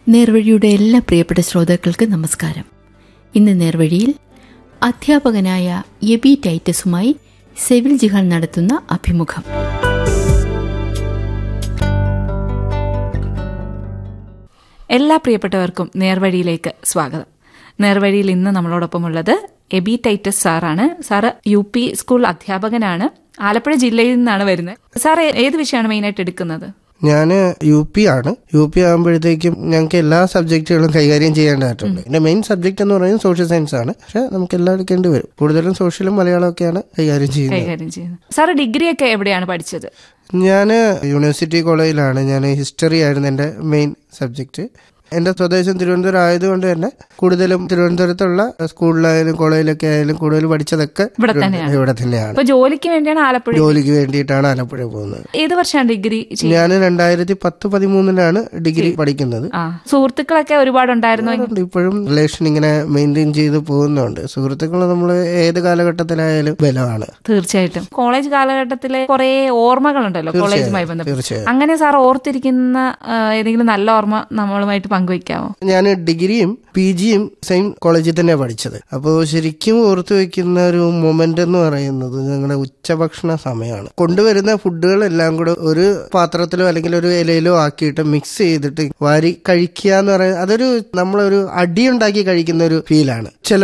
നേർവഴിയുടെ എല്ലാ പ്രിയപ്പെട്ട ശ്രോതാക്കൾക്ക് നമസ്കാരം ഇന്ന് നേർവഴിയിൽ അധ്യാപകനായ എബി ടൈറ്റസുമായി സെവിൽ ജിഹാൻ നടത്തുന്ന അഭിമുഖം എല്ലാ പ്രിയപ്പെട്ടവർക്കും നേർവഴിയിലേക്ക് സ്വാഗതം നേർവഴിയിൽ ഇന്ന് നമ്മളോടൊപ്പമുള്ളത് എബി ടൈറ്റസ് സാറാണ് സാറ് യു പി സ്കൂൾ അധ്യാപകനാണ് ആലപ്പുഴ ജില്ലയിൽ നിന്നാണ് വരുന്നത് സാർ ഏത് വിഷയമാണ് മെയിനായിട്ട് എടുക്കുന്നത് ഞാൻ യു പി ആണ് യു പി ആകുമ്പോഴത്തേക്കും ഞങ്ങൾക്ക് എല്ലാ സബ്ജക്റ്റുകളും കൈകാര്യം ചെയ്യേണ്ടതായിട്ടുണ്ട് എന്റെ മെയിൻ സബ്ജക്ട് എന്ന് പറയുന്നത് സോഷ്യൽ സയൻസ് ആണ് പക്ഷെ നമുക്ക് എല്ലാം എടുക്കേണ്ടി വരും കൂടുതലും സോഷ്യലും മലയാളം ഒക്കെയാണ് കൈകാര്യം ചെയ്യുന്നത് കൈകാര്യം ചെയ്യുന്നത് സാറ് ഡിഗ്രി ഒക്കെ എവിടെയാണ് പഠിച്ചത് ഞാൻ യൂണിവേഴ്സിറ്റി കോളേജിലാണ് ഞാൻ ഹിസ്റ്ററി ആയിരുന്നു എൻ്റെ മെയിൻ സബ്ജക്റ്റ് എൻ്റെ സ്വദേശം തിരുവനന്തപുരം ആയതുകൊണ്ട് തന്നെ കൂടുതലും തിരുവനന്തപുരത്തുള്ള സ്കൂളിലായാലും കോളേജിലൊക്കെ ആയാലും കൂടുതൽ പഠിച്ചതൊക്കെ ഇവിടെ തന്നെയാണ്. ഇവിടെ തന്നെയാണ് അപ്പൊ ജോലിക്ക് വേണ്ടിയാണ് ആലപ്പുഴ ജോലിക്ക് വേണ്ടിയിട്ടാണ് ആലപ്പുഴ പോകുന്നത് ഏത് വർഷമാണ് ഡിഗ്രി ചെയ്യുന്നത്? ഞാൻ രണ്ടായിരത്തി പത്ത് പതിമൂന്നിലാണ് ഡിഗ്രി പഠിക്കുന്നത് ആ സുഹൃത്തുക്കളൊക്കെ ഒരുപാടുണ്ടായിരുന്നു ഉണ്ട്. ഇപ്പോഴും റിലേഷൻ ഇങ്ങനെ മെയിൻറ്റെയിൻ ചെയ്ത് പോകുന്നുണ്ട് സുഹൃത്തുക്കൾ നമ്മൾ ഏത് കാലഘട്ടത്തിലായാലും ബലമാണ് തീർച്ചയായിട്ടും കോളേജ് കാലഘട്ടത്തിലെ കുറെ ഓർമ്മകളുണ്ടല്ലോ കോളേജുമായി ബന്ധപ്പെട്ട് തീർച്ചയായും അങ്ങനെ സാർ ഓർത്തിരിക്കുന്ന ആ, ഏതെങ്കിലും നല്ല ഓർമ്മ നമ്മളുമായിട്ട് പങ്കുവെക്കാമോ ഞാൻ ഡിഗ്രിയും പി ജിയും സെയിം കോളേജിൽ തന്നെയാണ് പഠിച്ചത് അപ്പോൾ ശരിക്കും ഓർത്തു വെക്കുന്ന ഒരു മൊമെന്റ് എന്ന് പറയുന്നത് ഞങ്ങളുടെ ഉച്ചഭക്ഷണ സമയമാണ് കൊണ്ടുവരുന്ന ഫുഡുകളെല്ലാം കൂടെ ഒരു പാത്രത്തിലോ അല്ലെങ്കിൽ ഒരു ഇലയിലോ ആക്കിയിട്ട് മിക്സ് ചെയ്തിട്ട് വാരി കഴിക്കുക എന്ന് പറയുന്നത് അതൊരു നമ്മളൊരു അടിയുണ്ടാക്കി കഴിക്കുന്ന ഒരു ഫീലാണ് ചില